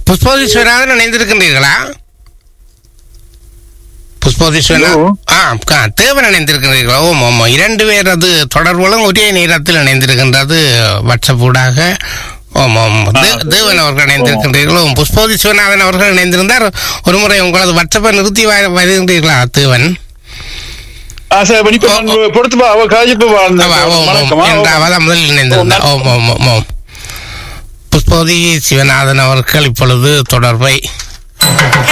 புஷ்போதி சிவநாதன் இணைந்திருக்கின்றீர்களா புஷ்போதி சிவநாதன் ஹலோ. ஆ க- தேவன் இணைந்திருக்கின்றீர்களா ஓம் ஓம் இரண்டு பேரது தொடர்புகளும் ஒரே நேரத்தில் இணைந்திருக்கின்றது வாட்ஸ்அப் ஊடாக ஓம் ஓம் தே- தேவன் அவர்கள் இணைந்திருக்கின்றீர்களோ புஷ்போதி சிவநாதன் அவர்கள் இணைந்திருந்தார் ஒரு முறை உங்களது வாட்ஸ்அப்பை நிறுத்தி வ- வருகின்றீர்களா தேவன் ஆ சார் இப்ப இப்ப நான் பொறுத்து பா அவ காஜிப்பு வாழ்ந்த ஆமா, ஓம், ஓம். வணக்கம் ஆ, என்ற அவதான் முதலில் இணைந்திருந்தார் ஓம், ஓம் ஓம் ஓம் ஓம் புஷ்போதி சிவநாதன் அவர்கள் இப்பொழுது தொடர்பை